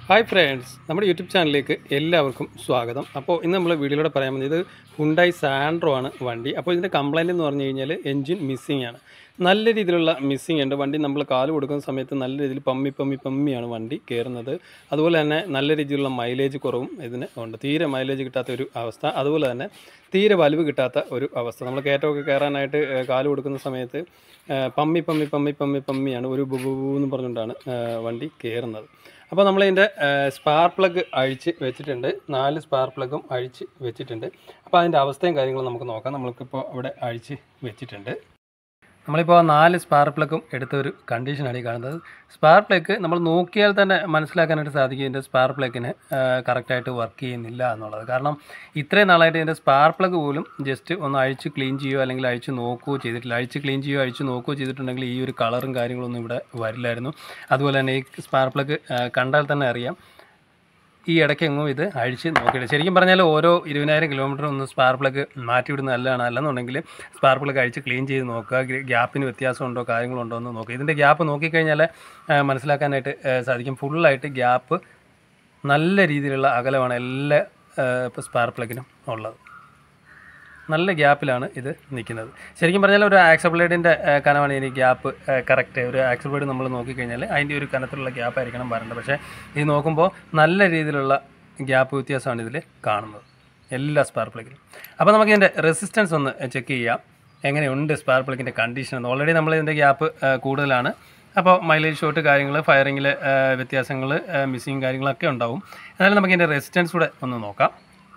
hi friends നമ്മുടെ YouTube ചാനലിലേക്ക് എല്ലാവർക്കും സ്വാഗതം അപ്പോൾ ഇന്ന് നമ്മൾ വീഡിയോയിലൂടെ പറയാൻ വന്നത് ഇത് ഹുണ്ടായി സാൻഡ്രോ ആണ് വണ്ടി അപ്പോൾ ഇതിൻ്റെ കംപ്ലൈൻറ്റ് എന്ന് പറഞ്ഞു കഴിഞ്ഞാൽ എൻജിൻ മിസ്സിംഗ് ആണ് നല്ല രീതിയിലുള്ള മിസ്സിംഗ് ഉണ്ട് വണ്ടി നമ്മൾ കാല് കൊടുക്കുന്ന സമയത്ത് നല്ല രീതിയിൽ പമ്മി പമ്മി പമ്മിയാണ് വണ്ടി കയറുന്നത് അതുപോലെ തന്നെ നല്ല രീതിയിലുള്ള മൈലേജ് കുറവും ഇതിന് ഉണ്ട് തീരെ മൈലേജ് കിട്ടാത്ത ഒരു അവസ്ഥ അതുപോലെ തന്നെ തീരെ വലിവ് കിട്ടാത്ത ഒരു അവസ്ഥ നമ്മൾ കയറ്റമൊക്കെ കയറാനായിട്ട് ഏഹ്, കാല് കൊടുക്കുന്ന സമയത്ത് ഏഹ്, പമ്മി പമ്മി പമ്മി പമ്മി പമ്മിയാണ് ഒരു ബു ബു ബു എന്ന് പറഞ്ഞുകൊണ്ടാണ് ഏഹ്, വണ്ടി കയറുന്നത് അപ്പോൾ നമ്മളിതിൻ്റെ സ്പാർ പ്ലഗ് അഴിച്ച് വെച്ചിട്ടുണ്ട് നാല് സ്പാർ പ്ലഗും അഴിച്ച് വെച്ചിട്ടുണ്ട് അപ്പോൾ അതിൻ്റെ അവസ്ഥയും കാര്യങ്ങളും നമുക്ക് നോക്കാം നമ്മൾക്കിപ്പോൾ അവിടെ അഴിച്ച് വെച്ചിട്ടുണ്ട് നമ്മളിപ്പോൾ നാല് സ്പാർ പ്ലഗും എടുത്ത ഒരു കണ്ടീഷനാണ് ഈ കാണുന്നത് സ്പാർ പ്ലഗ് നമ്മൾ നോക്കിയാൽ തന്നെ മനസ്സിലാക്കാനായിട്ട് സാധിക്കും ഇതിൻ്റെ സ്പാർ പ്ലഗിന് കറക്റ്റായിട്ട് വർക്ക് ചെയ്യുന്നില്ല എന്നുള്ളത് കാരണം ഇത്രയും നാളായിട്ട് ഇതിൻ്റെ സ്പാർ പ്ലഗ് പോലും ജസ്റ്റ് ഒന്ന് അഴിച്ച് ക്ലീൻ ചെയ്യുകയോ അല്ലെങ്കിൽ അഴിച്ച് നോക്കുകയോ ചെയ്തിട്ടില്ല അഴിച്ച് ക്ലീൻ ചെയ്യുകയോ അഴിച്ച് നോക്കുകയോ ചെയ്തിട്ടുണ്ടെങ്കിൽ ഈ ഒരു കളറും കാര്യങ്ങളൊന്നും ഇവിടെ വരില്ലായിരുന്നു അതുപോലെ തന്നെ ഈ സ്പാർ പ്ലഗ് കണ്ടാൽ തന്നെ അറിയാം ഈ ഇടയ്ക്കെങ്ങും ഇത് അഴിച്ച് നോക്കിയിട്ട് ശരിക്കും പറഞ്ഞാൽ ഓരോ ഇരുപതിനായിരം കിലോമീറ്റർ ഒന്ന് സ്പാർ പ്ലഗ് മാറ്റിവിടുന്ന നല്ലതാണ് അല്ലെന്നുണ്ടെങ്കിൽ സ്പാർ പ്ലഗ് അഴിച്ച് ക്ലീൻ ചെയ്ത് നോക്കുക ഗ്യ- ഗ്യാപ്പിന് വ്യത്യാസമുണ്ടോ കാര്യങ്ങളുണ്ടോ എന്ന് നോക്കുക ഇതിൻ്റെ ഗ്യാപ്പ് നോക്കിക്കഴിഞ്ഞാൽ ആ, മനസ്സിലാക്കാനായിട്ട് ആ, സാധിക്കും ഫുള്ളായിട്ട് ഗ്യാപ്പ് നല്ല രീതിയിലുള്ള അകലമാണ് എല്ലാ ഇപ്പോൾ സ്പാർ പ്ലഗിനും ഉള്ളത് നല്ല ഗ്യാപ്പിലാണ് ഇത് നിൽക്കുന്നത് ശരിക്കും പറഞ്ഞാൽ ഒരു ആക്സബ്ലേഡിൻ്റെ കനമാണ് ഇനി ഗ്യാപ്പ് കറക്റ്റ് ഒരു ആക്സബ്ലേഡ് നമ്മൾ നോക്കിക്കഴിഞ്ഞാൽ അതിൻ്റെ ഒരു കനത്തിലുള്ള ഗ്യാപ്പ് ആയിരിക്കണം വരേണ്ടത് പക്ഷേ ഇത് നോക്കുമ്പോൾ നല്ല രീതിയിലുള്ള ഗ്യാപ്പ് വ്യത്യാസമാണ് ഇതിൽ കാണുന്നത് എല്ലാ സ്പാർ പ്ലഗിലും അപ്പോൾ നമുക്ക് ഇതിൻ്റെ റെസിസ്റ്റൻസ് ഒന്ന് ചെക്ക് ചെയ്യാം എങ്ങനെയുണ്ട് സ്പാർ പ്ലഗിൻ്റെ കണ്ടീഷൻ എന്ന് ഓൾറെഡി നമ്മൾ ഇതിൻ്റെ ഗ്യാപ്പ് കൂടുതലാണ് അപ്പോൾ മൈലേജ് ഷോട്ട് കാര്യങ്ങൾ ഫയറിങ്ങിൽ വ്യത്യാസങ്ങൾ മിസ്സിങ് കാര്യങ്ങളൊക്കെ ഉണ്ടാവും എന്നാലും നമുക്ക് ഇതിൻ്റെ റെസിസ്റ്റൻസ് കൂടെ ഒന്ന് നോക്കാം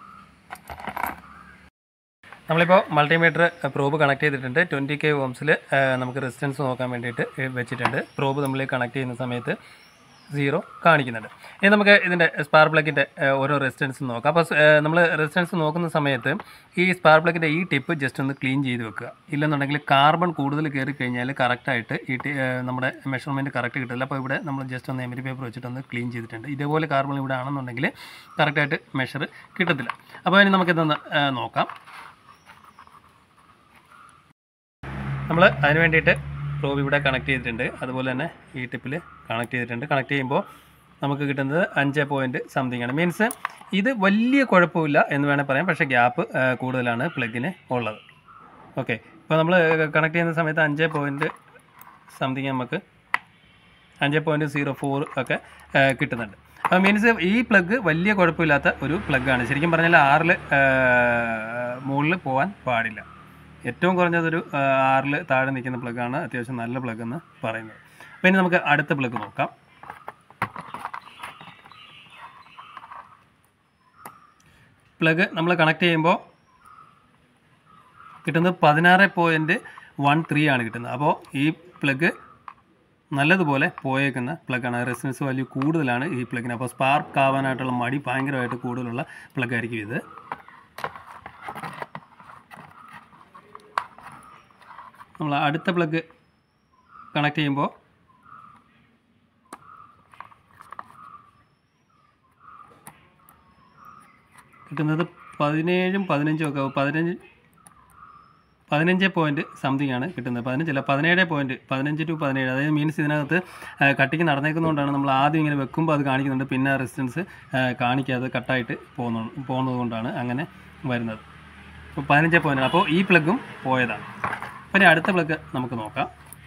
നമ്മളിപ്പോൾ മൾട്ടിമീറ്റർ പ്രോബ് കണക്ട് ചെയ്തിട്ടുണ്ട് ട്വൻറ്റി കെ ഓംസിൽ നമുക്ക് റെസിസ്റ്റൻസ് നോക്കാൻ വേണ്ടിയിട്ട് വെച്ചിട്ടുണ്ട് പ്രോബ് നമ്മൾ കണക്ട് ചെയ്യുന്ന സമയത്ത് സീറോ കാണിക്കുന്നുണ്ട് ഇനി നമുക്ക് ഇതിൻ്റെ സ്പാർ പ്ലഗിൻ്റെ ഓരോ റെസിസ്റ്റൻസ് നോക്കാം അപ്പോൾ നമ്മൾ റെസിസ്റ്റൻസ് നോക്കുന്ന സമയത്ത് ഈ സ്പാർ പ്ലഗിൻ്റെ ഈ ടിപ്പ് ജസ്റ്റ് ഒന്ന് ക്ലീൻ ചെയ്ത് വെക്കുക ഇല്ലെന്നുണ്ടെങ്കിൽ കാർബൺ കൂടുതൽ കയറി കഴിഞ്ഞാൽ കറക്റ്റായിട്ട് ഈ ടി- ഏഹ് നമ്മുടെ മെഷർമെൻറ്റ് കറക്റ്റ് കിട്ടില്ല അപ്പോൾ ഇവിടെ നമ്മൾ ജസ്റ്റ് ഒന്ന് എമരി പേപ്പർ വെച്ചിട്ടൊന്ന് ക്ലീൻ ചെയ്തിട്ടുണ്ട് ഇതേപോലെ കാർബൺ ഇവിടെ ആണെന്നുണ്ടെങ്കിൽ കറക്റ്റായിട്ട് മെഷർ കിട്ടത്തില്ല അപ്പോൾ ഇനി നമുക്കിതൊന്ന് ഏഹ് നോക്കാം നമ്മൾ അതിന് വേണ്ടിയിട്ട് പ്രോബ് ഇവിടെ കണക്ട് ചെയ്തിട്ടുണ്ട് അതുപോലെ തന്നെ ഈ ടിപ്പിൽ കണക്ട് ചെയ്തിട്ടുണ്ട് കണക്ട് ചെയ്യുമ്പോൾ നമുക്ക് കിട്ടുന്നത് അഞ്ച് പോയിൻറ്റ് സംതിങ് ആണ് മീൻസ് ഇത് വലിയ കുഴപ്പമില്ല എന്ന് വേണേൽ പറയാം പക്ഷേ ഗ്യാപ്പ് കൂടുതലാണ് പ്ലഗിന് ഉള്ളത് ഓക്കെ ഇപ്പോൾ നമ്മൾ കണക്ട് ചെയ്യുന്ന സമയത്ത് അഞ്ച് പോയിൻറ്റ് സംതിങ് നമുക്ക് അഞ്ച് പോയിൻറ്റ് സീറോ ഫോർ ഒക്കെ ആ, കിട്ടുന്നുണ്ട് അപ്പോൾ മീൻസ് ഈ പ്ലഗ് വലിയ കുഴപ്പമില്ലാത്ത ഒരു പ്ലഗ്ഗാണ് ശരിക്കും പറഞ്ഞാൽ ആറിൽ മുകളിൽ പോകാൻ പാടില്ല ഏറ്റവും കുറഞ്ഞതൊരു ആ, ആറിൽ താഴെ നിൽക്കുന്ന പ്ലഗ്ഗാണ് അത്യാവശ്യം നല്ല പ്ലഗ് എന്ന് പറയുന്നത് അപ്പോൾ ഇനി നമുക്ക് അടുത്ത പ്ലഗ് നോക്കാം പ്ലഗ് നമ്മൾ കണക്ട് ചെയ്യുമ്പോൾ കിട്ടുന്നത് പതിനാറ് പോയിൻറ്റ് വൺ ത്രീ ആണ് കിട്ടുന്നത് അപ്പോൾ ഈ പ്ലഗ് നല്ലതുപോലെ പോയേക്കുന്ന പ്ലഗാണ് റെസിസ്റ്റൻസ് വാല്യൂ കൂടുതലാണ് ഈ പ്ലഗിന് അപ്പോൾ സ്പാർക്ക് ആവാനായിട്ടുള്ള മടി ഭയങ്കരമായിട്ട് കൂടുതലുള്ള പ്ലഗ് ആയിരിക്കും ഇത് നമ്മൾ അടുത്ത പ്ലഗ് കണക്ട് ചെയ്യുമ്പോൾ കിട്ടുന്നത് പതിനേഴും പതിനഞ്ചും ഒക്കെ പതിനഞ്ച് പതിനഞ്ച് പോയിൻറ്റ് സംതിങ് ആണ് കിട്ടുന്നത് പതിനഞ്ചല്ല പതിനേഴ് പോയിൻറ്റ് പതിനഞ്ച് ടു പതിനേഴ് അതായത് മീൻസ് ഇതിനകത്ത് കട്ടിങ് നടന്നേക്കുന്നതുകൊണ്ടാണ് നമ്മൾ ആദ്യം ഇങ്ങനെ വെക്കുമ്പോൾ അത് കാണിക്കുന്നുണ്ട് പിന്നെ റെസിസ്റ്റൻസ് കാണിക്കാതെ കട്ടായിട്ട് പോകുന്നു പോകുന്നത് കൊണ്ടാണ് അങ്ങനെ വരുന്നത് അപ്പോൾ പതിനഞ്ച് പോയിൻറ്റ് അപ്പോൾ ഈ പ്ലഗും പോയതാണ് അപ്പോൾ ഇനി അടുത്ത പ്ലഗ് നമുക്ക് നോക്കാം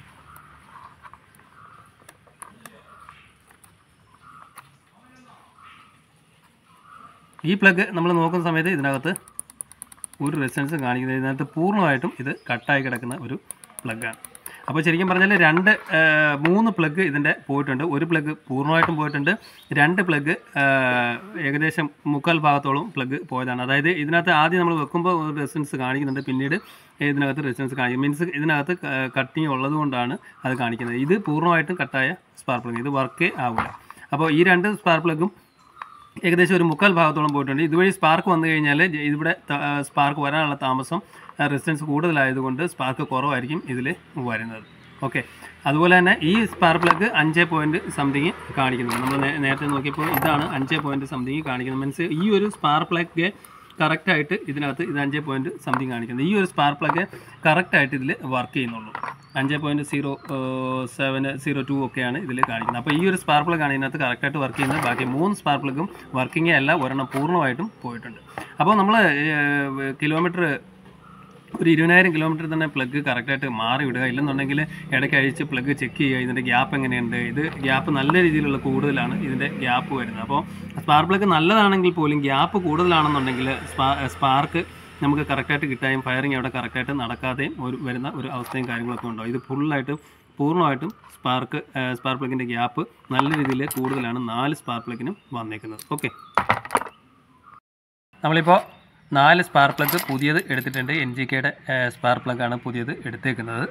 ഈ പ്ലഗ് നമ്മൾ നോക്കുന്ന സമയത്ത് ഇതിനകത്ത് ഒരു റെസിസ്റ്റൻസ് കാണിക്കുന്നത് ഇതിനകത്ത് പൂർണ്ണമായിട്ടും ഇത് കട്ടായി കിടക്കുന്ന ഒരു പ്ലഗാണ് അപ്പോൾ ശരിക്കും പറഞ്ഞാൽ രണ്ട് ആ, മൂന്ന് പ്ലഗ് ഇതിൻ്റെ പോയിട്ടുണ്ട് ഒരു പ്ലഗ് പൂർണ്ണമായിട്ടും പോയിട്ടുണ്ട് രണ്ട് പ്ലഗ് ഏകദേശം മുക്കാൽ ഭാഗത്തോളം പ്ലഗ് പോയതാണ് അതായത് ഇതിനകത്ത് ആദ്യം നമ്മൾ വെക്കുമ്പോൾ ഒരു റെസിസ്റ്റൻസ് കാണിക്കുന്നുണ്ട് പിന്നീട് ഇതിനകത്ത് റെസിസ്റ്റൻസ് കാണിക്കും മീൻസ് ഇതിനകത്ത് കട്ടിങ് ഉള്ളത് കൊണ്ടാണ് അത് കാണിക്കുന്നത് ഇത് പൂർണ്ണമായിട്ടും കട്ടായ സ്പാർ പ്ലഗ് ഇത് വർക്കേ ആവില്ല അപ്പോൾ ഈ രണ്ട് സ്പാർ പ്ലഗും ഏകദേശം ഒരു മുക്കാൽ ഭാഗത്തോളം പോയിട്ടുണ്ട് ഇതുവഴി സ്പാർക്ക് വന്നു കഴിഞ്ഞാൽ ജ- ഇവിടെ സ്പാർക്ക് വരാനുള്ള താമസം റെസിസ്റ്റൻസ് കൂടുതലായതുകൊണ്ട് സ്പാർക്ക് കുറവായിരിക്കും ഇതിൽ വരുന്നത് ഓക്കെ അതുപോലെ തന്നെ ഈ സ്പാർ പ്ലഗ് അഞ്ച് പോയിൻറ്റ് സംതിങ് കാണിക്കുന്നത് നമ്മൾ നേ- നേരത്തെ നോക്കിയപ്പോൾ ഇതാണ് അഞ്ച് പോയിൻറ്റ് സംതിങ് കാണിക്കുന്നത് മീൻസ് ഈ ഒരു സ്പാർ പ്ലഗ് കറക്റ്റായിട്ട് ഇതിനകത്ത് ഇത് അഞ്ച് പോയിൻറ്റ് സംതിങ് കാണിക്കുന്നത് ഈ ഒരു സ്പാർക്ക് പ്ലഗ് കറക്റ്റായിട്ട് ഇതിൽ വർക്ക് ചെയ്യുന്നുള്ളൂ അഞ്ച് point zero seven zero two ഒക്കെയാണ് ഇതിൽ കാണിക്കുന്നത് അപ്പോൾ ഈ ഒരു സ്പാർക്ക് പ്ലഗ് ആണ് ഇതിനകത്ത് കറക്റ്റായിട്ട് വർക്ക് ചെയ്യുന്നത് ബാക്കി മൂന്ന് സ്പാർക്ക് പ്ലഗും വർക്കിംഗേ അല്ല ഒരെണ്ണം പൂർണ്ണമായിട്ടും പോയിട്ടുണ്ട് അപ്പോൾ നമ്മൾ കിലോമീറ്റർ ഒരു ഇരുപതിനായിരം കിലോമീറ്റർ തന്നെ പ്ലഗ് കറക്റ്റായിട്ട് മാറി വിടുക ഇല്ലെന്നുണ്ടെങ്കിൽ ഇടയ്ക്ക് അഴിച്ച് പ്ലഗ് ചെക്ക് ചെയ്യുക ഇതിൻ്റെ ഗ്യാപ്പ് എങ്ങനെയുണ്ട് ഇത് ഗ്യാപ്പ് നല്ല രീതിയിലുള്ള കൂടുതലാണ് ഇതിൻ്റെ ഗ്യാപ്പ് വരുന്നത് അപ്പോൾ സ്പാർക്ക് പ്ലഗ് നല്ലതാണെങ്കിൽ പോലും ഗ്യാപ്പ് കൂടുതലാണെന്നുണ്ടെങ്കിൽ സ്പാ സ്പാർക്ക് നമുക്ക് കറക്റ്റായിട്ട് കിട്ടാനും ഫയറിങ് അവിടെ കറക്റ്റായിട്ട് നടക്കാതെയും ഒരു വരുന്ന ഒരു അവസ്ഥയും കാര്യങ്ങളൊക്കെ ഉണ്ടാവും ഇത് ഫുള്ളായിട്ട് പൂർണ്ണമായിട്ടും സ്പാർക്ക് സ്പാർക്ക് പ്ലഗിൻ്റെ ഗ്യാപ്പ് നല്ല രീതിയിൽ കൂടുതലാണ് നാല് സ്പാർക്ക് പ്ലഗിനും വന്നേക്കുന്നത് ഓക്കെ നമ്മളിപ്പോൾ നാല് സ്പാർ പ്ലഗ് പുതിയത് എടുത്തിട്ടുണ്ട് എൻ ജി കെയുടെ സ്പാർ പ്ലഗാണ് പുതിയത് എടുത്തേക്കുന്നത്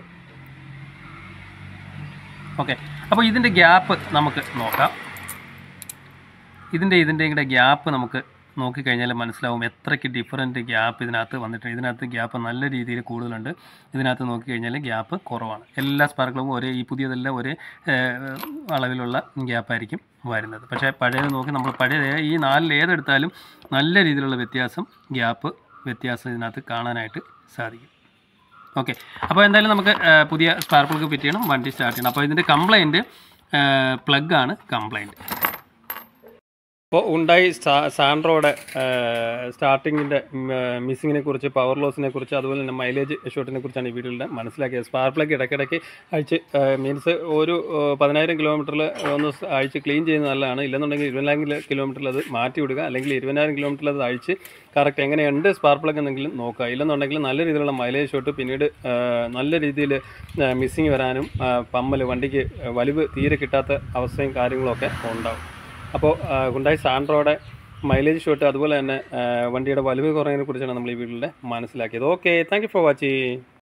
ഓക്കെ അപ്പോൾ ഇതിൻ്റെ ഗ്യാപ്പ് നമുക്ക് നോക്കാം ഇതിൻ്റെ ഇതിൻ്റെ കൂടെ ഗ്യാപ്പ് നമുക്ക് നോക്കിക്കഴിഞ്ഞാൽ മനസ്സിലാവും എത്രയ്ക്ക് ഡിഫറൻറ്റ് ഗ്യാപ്പ് ഇതിനകത്ത് വന്നിട്ടുണ്ട് ഇതിനകത്ത് ഗ്യാപ്പ് നല്ല രീതിയിൽ കൂടുതലുണ്ട് ഇതിനകത്ത് നോക്കിക്കഴിഞ്ഞാൽ ഗ്യാപ്പ് കുറവാണ് എല്ലാ സ്പാർക്കളും ഒരേ ഈ പുതിയതെല്ലാം ഒരേ ഏഹ്, അളവിലുള്ള ഗ്യാപ്പായിരിക്കും വരുന്നത് പക്ഷേ പഴയത് നോക്കി നമ്മൾ പഴയ ഈ നാലിൽ ഏതെടുത്താലും നല്ല രീതിയിലുള്ള വ്യത്യാസം ഗ്യാപ്പ് വ്യത്യാസം ഇതിനകത്ത് കാണാനായിട്ട് സാധിക്കും ഓക്കെ അപ്പോൾ എന്തായാലും നമുക്ക് ആ, പുതിയ സ്പാർക്ക് പ്ലഗ് ഫിറ്റ് ചെയ്യണം വണ്ടി സ്റ്റാർട്ട് ചെയ്യണം അപ്പോൾ ഇതിൻ്റെ കംപ്ലൈൻറ്റ് പ്ലഗ് ആണ് കംപ്ലൈൻറ്റ് ഇപ്പോൾ ഉണ്ടായി സാൻഡ്രോയുടെ സ്റ്റാർട്ടിങ്ങിൻ്റെ മിസ്സിങ്ങിനെ കുറിച്ച് പവർ ലോസിനെ കുറിച്ച് അതുപോലെ തന്നെ മൈലേജ് ഷോട്ടിനെ കുറിച്ചാണ് ഈ വീഡിയോയിൽ മനസ്സിലാക്കിയത് സ്പാർക്ക് പ്ലഗ് ഇടയ്ക്കിടയ്ക്ക് അഴിച്ച് മീൻസ് ഒരു ആ, പതിനായിരം കിലോമീറ്ററിൽ ഒന്ന് സ് അഴിച്ച് ക്ലീൻ ചെയ്യുന്നത് നല്ലതാണ് ഇല്ലെന്നുണ്ടെങ്കിൽ ഇരുപതിനായിരം കിലോമീറ്ററിൽ അത് മാറ്റി വിടുക അല്ലെങ്കിൽ ഇരുപതിനായിരം കിലോമീറ്ററിൽ അത് അഴിച്ച് കറക്റ്റ് എങ്ങനെയുണ്ട് സ്പാർക്ക് പ്ലഗ് എന്നെങ്കിലും നോക്കുക ഇല്ലെന്നുണ്ടെങ്കിൽ നല്ല രീതിയിലുള്ള മൈലേജ് ഷോട്ട് പിന്നീട് ആ, നല്ല രീതിയിൽ മിസ്സിങ് വരാനും ആ, പമ്മൽ വണ്ടിക്ക് വലിവ് തീരെ കിട്ടാത്ത അവസ്ഥയും കാര്യങ്ങളൊക്കെ ഉണ്ടാവും അപ്പോൾ ഹുണ്ടായി സാൻഡ്രോയുടെ മൈലേജ് ഷോട്ട് അതുപോലെ തന്നെ ആ, വണ്ടിയുടെ വലിവ് കുറഞ്ഞതിനെ കുറിച്ചാണ് നമ്മൾ ഈ വീഡിയോയിൽ മനസ്സിലാക്കിയത് okay thank you for watching